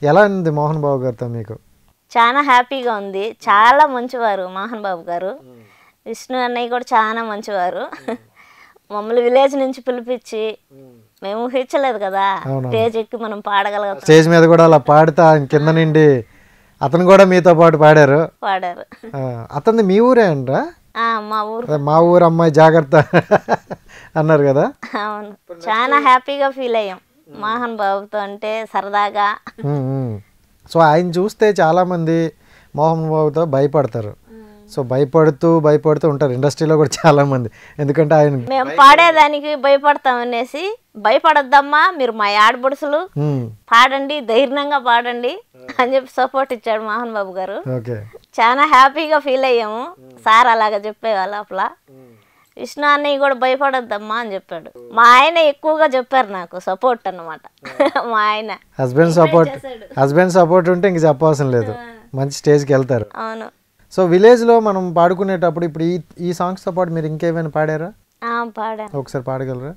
ఎలా ఉంది మోహన్ బాబు గారితో మీకు చాలా హ్యాపీగా ఉంది చాలా మంచివారు మోహన్ బాబు గారు విష్ణు అన్నయ్య కూడా చాలా మంచివారు మమ్మల్ని విలేజ్ నుంచి పిలిపించి మేము ఊహించలేదు కదా అవునవును. స్టేజ్ ఎక్కి మనం పాడగలుగుతాం స్టేజ్ మీద కూడా అలా పాడుతా ఆయన కింద నుండి అతను కూడా మీతో పాటు పాడారు పాడారు ఆ, అతనిది మీ ఊరే అంటారా ఆ, మా ఊరు అదే మా ఊరు అమ్మాయి జాగ్రత్త అన్నారు కదా అవును చాలా హ్యాపీగా ఫీల్ అయ్యాం మోహన్ బాబుతో అంటే సరదాగా ఉమ్, ఉమ్. సో ఆయన చూస్తే చాలామంది మోహన్ బాబుతో భయపడతారు సో భయపడుతూ భయపడుతూ ఉంటారు ఇండస్ట్రీలో కూడా చాలామంది ఎందుకంటే ఆయన మేము పాడేదానికి భయపడతాం అనేసి భయపడొద్దమ్మా మీరు మా ఆడబడుసులు ఉమ్, పాడండి ధైర్యంగా పాడండి అని చెప్పి సపోర్ట్ ఇచ్చాడు మోహన్ బాబు గారు ఓకే చాలా హ్యాపీగా ఫీల్ అయ్యాము సార్ అలాగా చెప్పేవాళ్ళు అట్లా విష్ణు అన్నయ్య కూడా భయపడొద్దమ్మా అని చెప్పాడు మా ఆయన ఎక్కువగా చెప్పారు నాకు సపోర్ట్ అన్నమాట మా ఆయన హస్బెండ్ సపోర్ట్ హస్బెండ్ సపోర్ట్ ఉంటే ఇంక చెప్పవసరం లేదు మంచి స్టేజ్కి వెళ్తారు అవును సో విలేజ్లో మనం పాడుకునేటప్పుడు ఇప్పుడు ఈ ఈ సాంగ్స్తో పాటు మీరు ఇంకేమైనా పాడారా ఆ, పాడా ఒకసారి పాడగలరా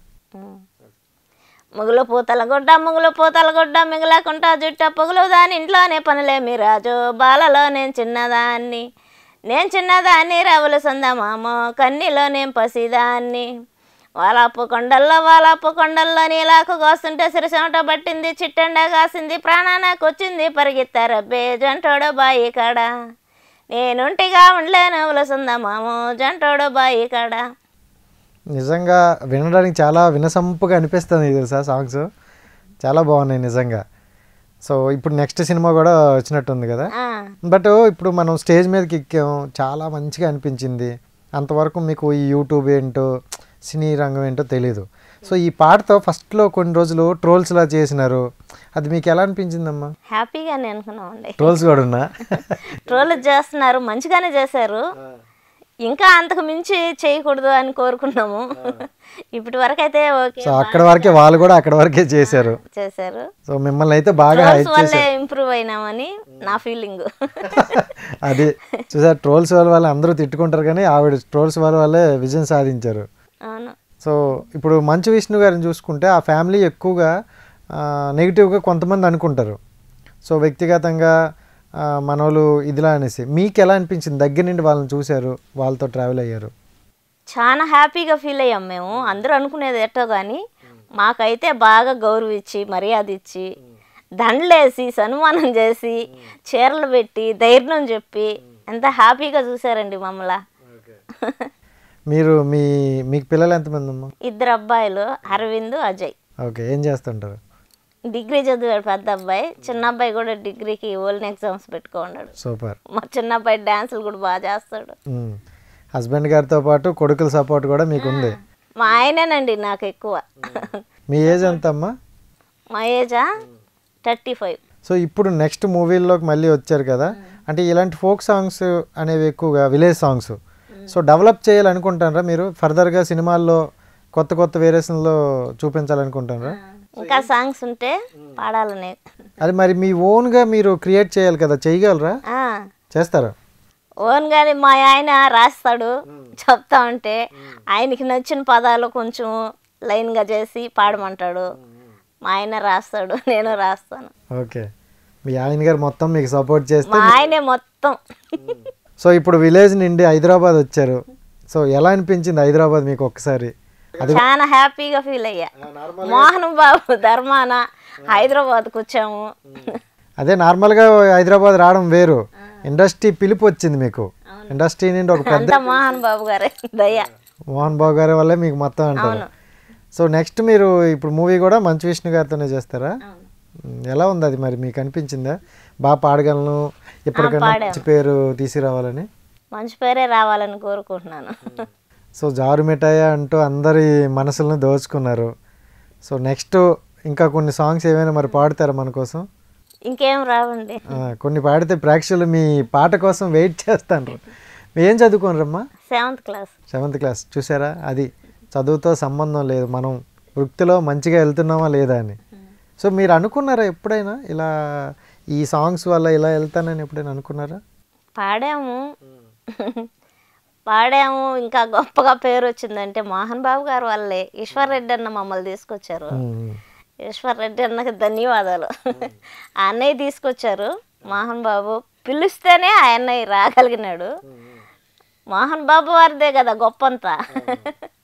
ముగులు పూతల గుడ్డ ముగులు పూతల గుడ్డ మిగలకుంటా జుట్ట పొగులు దాని ఇంట్లోనే పనులేమి రాజు బాలలో నేను చిన్నదాన్ని నేను చిన్నదాన్ని రవులు సొందమామో కన్నీలో నేను పసిదాన్ని వాలాపు కొండల్లో వాలాపు కొండల్లో నీలాకు కోస్తుంటే సిరిసమట పట్టింది చిట్టండ కాసింది ప్రాణానికి వచ్చింది పరిగెత్తారబ్బే జంటోడు బాయి కాడ నేనుంటిగా ఉండలేను ఉలసందమామో జంటోడు బాయి కాడ నిజంగా వినడానికి చాలా వినసంపుగా అనిపిస్తుంది తెలుసా సాంగ్స్ చాలా బాగున్నాయి నిజంగా సో ఇప్పుడు నెక్స్ట్ సినిమా కూడా వచ్చినట్టుంది కదా ఆ, బట్ ఇప్పుడు మనం స్టేజ్ మీదకి ఎక్కాం చాలా మంచిగా అనిపించింది అంతవరకు మీకు ఈ యూట్యూబ్ ఏంటో సినీ రంగం ఏంటో తెలీదు సో ఈ పాటతో ఫస్ట్లో కొన్ని రోజులు ట్రోల్స్లా చేసినారు అది మీకు ఎలా అనిపించిందమ్మా హ్యాపీగానే అనుకున్నామండి ట్రోల్స్ కూడా ఉన్నా ట్రోల్ చేస్తున్నారు మంచిగానే చేశారు ఇంకా అంతకు మించి చేయకూడదు అని కోరుకున్నాము ఇప్పటి వరకు అయితే ఓకే సో అక్కడ వరకే వాళ్ళు కూడా అక్కడ వరకే చేశారు చేశారు సో మిమ్మల్ని అయితే బాగా ట్రోల్స్ హైప్ వల్లే ఇంప్రూవ్ అయినామని నా ఫీలింగ్ అది చూసారు ట్రోల్స్ వాళ్ళ వాళ్ళు అందరూ తిట్టుకుంటారు కానీ ఆవిడ ట్రోల్స్ వాళ్ళ వాళ్ళే విజయం సాధించారు అవును సో ఇప్పుడు మంచు విష్ణు గారిని చూసుకుంటే ఆ ఫ్యామిలీ ఎక్కువగా నెగిటివ్గా కొంతమంది అనుకుంటారు సో వ్యక్తిగతంగా ఆ, మనోళ్ళు ఇదిలా అనేసి మీకు ఎలా అనిపించింది దగ్గర నుండి వాళ్ళని చూశారు వాళ్ళతో ట్రావెల్ అయ్యారు చాలా హ్యాపీగా ఫీల్ అయ్యాం మేము అందరూ అనుకునేది ఎట్టో కానీ మాకైతే బాగా గౌరవించి మర్యాద ఇచ్చి దండలేసి సన్మానం చేసి చీరలు పెట్టి ధైర్యం చెప్పి ఎంత హ్యాపీగా చూసారండి మమ్మల్ని మీరు మీ మీకు పిల్లలు ఎంతమంది అమ్మా ఇద్దరు అబ్బాయిలు అరవింద్ అజయ్ ఓకే ఏం చేస్తుంటారు డిగ్రీ చదివాడు పెద్ద అబ్బాయి చిన్న అబ్బాయి కూడా డిగ్రీకి ఓల్డ్ ఎగ్జామ్స్ పెట్టుకున్నాడు సూపర్ మా చిన్న అబ్బాయి డాన్సులు కూడా బాగా చేస్తాడు హస్బెండ్ గారితో పాటు కొడుకుల సపోర్ట్ కూడా మీకు ఉంది మా ఆయనేనండి నాకు ఎక్కువ మీ ఏజ్ ఎంత అమ్మా మా ఏజా థర్టీ ఫైవ్ సో ఇప్పుడు నెక్స్ట్ మూవీల్లోకి మళ్ళీ వచ్చారు కదా అంటే ఇలాంటి ఫోక్ సాంగ్స్ అనేవి ఎక్కువగా విలేజ్ సాంగ్స్ సో డెవలప్ చేయాలనుకుంటారా మీరు ఫర్దర్గా సినిమాల్లో కొత్త కొత్త వేరియేషన్లో చూపించాలనుకుంటారా ఇంకా సాంగ్స్ ఉంటే పాడాలని అది మరి మీ ఓన్గా మీరు క్రియేట్ చేయాలి కదా చేయగలరా ఆ, చేస్తారా ఓన్ గాని మా ఆయన రాస్తాడు చెప్తా ఉంటే ఆయనకి నచ్చిన పదాలు కొంచెం లైన్గా చేసి పాడమంటాడు మా ఆయన రాస్తాడు నేను రాస్తాను ఓకే మీ ఆయన గారు మొత్తం మీకు సపోర్ట్ చేస్తే మా ఆయనే మొత్తం సో ఇప్పుడు విలేజ్ నుండి హైదరాబాద్ వచ్చారు సో ఎలా అనిపించింది హైదరాబాద్ మీకు ఒక్కసారి చాలా హ్యాపీగా ఫీల్ అయ్యా మోహన్ బాబు ధర్మాన హైదరాబాద్కి వచ్చాము అదే నార్మల్గా హైదరాబాద్ రావడం వేరు ఇండస్ట్రీ పిలుపు వచ్చింది మీకు ఇండస్ట్రీ నుండి ఒక పెద్ద అంతా మోహన్ బాబు గారే దయ మోహన్ బాబు గారి వల్లే మీకు మొత్తం అంటారు సో నెక్స్ట్ మీరు ఇప్పుడు మూవీ కూడా మంచు విష్ణు గారితోనే చేస్తారా ఉమ్, ఎలా ఉంది అది మరి మీకు అనిపించిందా బాగా పాడగలను ఎప్పటికైనా మంచి పేరు తీసుకురావాలని మంచి పేరే రావాలని కోరుకుంటున్నాను సో జారు మిఠాయి అంటూ అందరి మనసులను దోచుకున్నారు సో నెక్స్ట్ ఇంకా కొన్ని సాంగ్స్ ఏమైనా మరి పాడతారా మన కోసం ఇంకేం రావండి ఆ, కొన్ని పాడితే ప్రేక్షకులు మీ పాట కోసం వెయిట్ చేస్తాను ఏం చదువుకోనరమ్మా సెవెంత్ క్లాస్ సెవెంత్ క్లాస్ చూసారా అది చదువుతో సంబంధం లేదు మనం వృత్తిలో మంచిగా వెళ్తున్నామా లేదా అని సో మీరు అనుకున్నారా ఎప్పుడైనా ఇలా ఈ సాంగ్స్ వల్ల ఇలా వెళ్తానని ఎప్పుడైనా అనుకున్నారా పాడాము పాడాము ఇంకా గొప్పగా పేరు వచ్చిందంటే మోహన్ బాబు గారు వాళ్ళే ఈశ్వర్ రెడ్డి అన్న మమ్మల్ని తీసుకొచ్చారు ఉమ్, ఈశ్వర్ రెడ్డి అన్నకి ధన్యవాదాలు ఆ అన్నయ్య తీసుకొచ్చారు మోహన్ బాబు పిలిస్తేనే ఆ అన్నయ్య రాగలిగినాడు మోహన్ బాబు వారిదే కదా గొప్పంతా